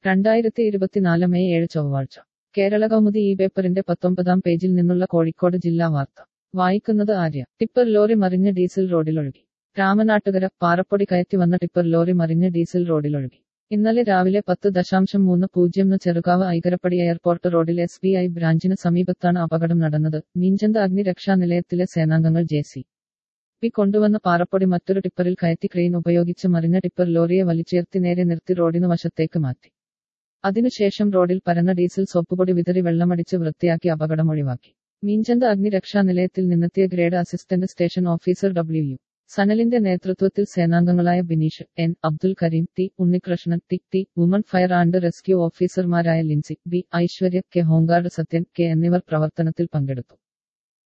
രണ്ടായിരത്തി ഇരുപത്തിനാല് മെയ് ഏഴ് ചൊവ്വാഴ്ച കേരള കൗമുദി ഈ പേപ്പറിന്റെ പത്തൊമ്പതാം പേജിൽ നിന്നുള്ള കോഴിക്കോട് ജില്ലാ വാർത്ത വായിക്കുന്നത് ആര്യ ടിപ്പർ ലോറി മറിഞ്ഞ് ഡീസൽ റോഡിലൊഴുകി രാമനാട്ടുകര പാറപ്പൊടി കയറ്റി വന്ന ടിപ്പർ ലോറി മറിഞ്ഞ് ഡീസൽ റോഡിലൊഴുകി ഇന്നലെ രാവിലെ പത്ത് ദശാംശം മൂന്ന് പൂജ്യം ചെറുകാവ് ഐകരപ്പടി എയർപോർട്ട് റോഡിൽ എസ് ബി ഐ ബ്രാഞ്ചിന് സമീപത്താണ് അപകടം നടന്നത് മീഞ്ചന്ത അഗ്നിരക്ഷാ നിലയത്തിലെ സേനാംഗങ്ങൾ ജെ സി പി കൊണ്ടുവന്ന പാറപ്പൊടി മറ്റൊരു ടിപ്പറിൽ കയറ്റി ക്രെയിൻ ഉപയോഗിച്ച് മറിഞ്ഞ ടിപ്പർ ലോറിയെ വലിച്ചുയർത്തി നേരെ നിർത്തി റോഡിനു വശത്തേക്ക് മാറ്റി അതിനുശേഷം റോഡിൽ പരന്ന ഡീസൽ സോപ്പുപൊടി വിതറി വെള്ളമടിച്ച് വൃത്തിയാക്കി അപകടം ഒഴിവാക്കി മീഞ്ചന്ത അഗ്നിരക്ഷാ നിലയത്തിൽ നിന്നെത്തിയ grade assistant station officer W U സനലിന്റെ നേതൃത്വത്തിൽ സേനാംഗങ്ങളായ Bineesh N Abdul Kareem T Unnikrishnan T T woman fire and rescue ഓഫീസർമാരായ Lincy B Aishwarya K home guard Sathyan K എന്നിവർ പ്രവർത്തനത്തിൽ പങ്കെടുത്തു